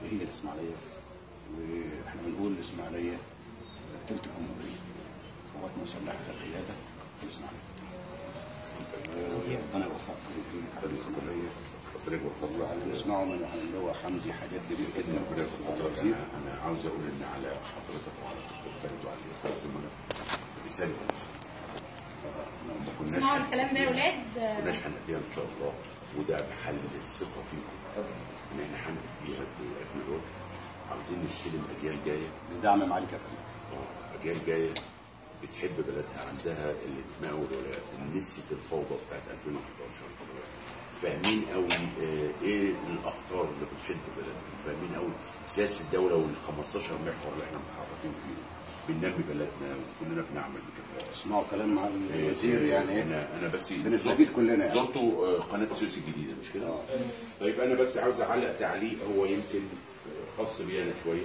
هي الاسماعيليه واحنا بنقول الاسماعيليه تلت الجمهوريه قوات مسلحه القياده في الاسماعيليه وربنا يوفقكم في رئيس الجمهوريه ربنا يوفقك واللي هنسمعه من اللي هو حمدي حاجات كتير جدا ربنا يوفقك انا انا عاوز اقول ان على حضرتك وعلى الدكتور خالد وعلى الاخوات الزملاء رساله النصر ما كناش اسمعوا الكلام ده يا ولاد ما كناش هنديها ان شاء الله وده محل الثقه فيكم ان احنا هنديها باكمل وقت عاوزين نستلم اجيال جايه بدعم معالي كابتن آه، اجيال جايه بتحب بلدها عندها الانتماء والولاء نسيت الفوضى بتاعت 2011 فاهمين قوي آه، ايه الاخطار اللي بتحد بلدنا فاهمين قوي سياسه الدوله وال 15 محور اللي احنا متحركين فيه بننمي بلدنا وكلنا بنعمل بكفاءه اسمعوا كلام معالي الوزير يعني ايه انا انا بس بنستفيد كلنا يعني. زرتوا آه، قناه السويس الجديده مش كده؟ طيب انا بس عاوز اعلق تعليق هو يمكن آه، خاص بي انا شويه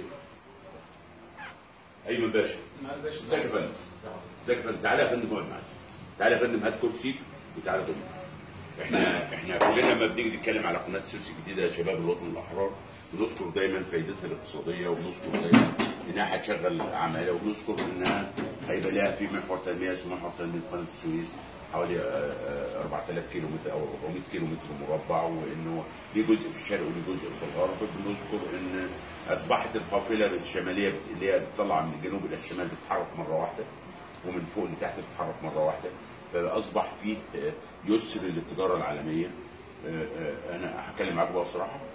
ايمن باشا ازيك يا فندم ازيك يا فندم تعالى يا فندم اقعد معايا تعالى يا فندم هات كرسي وتعالى يا فندم احنا احنا كلنا لما بنيجي نتكلم على قناه السويس الجديده يا شباب الوطن الاحرار بنذكر دايما فائدتها الاقتصاديه وبنذكر دايما انها هتشغل عماله وبنذكر انها هيبقى لها في محور تنميه اسمه محور تنميه قناه السويس حوالي آه، آه، 4000 كيلو متر او 400 كيلو متر مربع وانه ليه جزء في الشرق وليه جزء في الغرب بنذكر ان اصبحت القافله الشماليه اللي هي بتطلع من الجنوب الى الشمال بتتحرك مره واحده ومن فوق لتحت بتتحرك مره واحده فاصبح فيه آه، يسر للتجاره العالميه آه، آه، انا هتكلم معاكم بقى بصراحه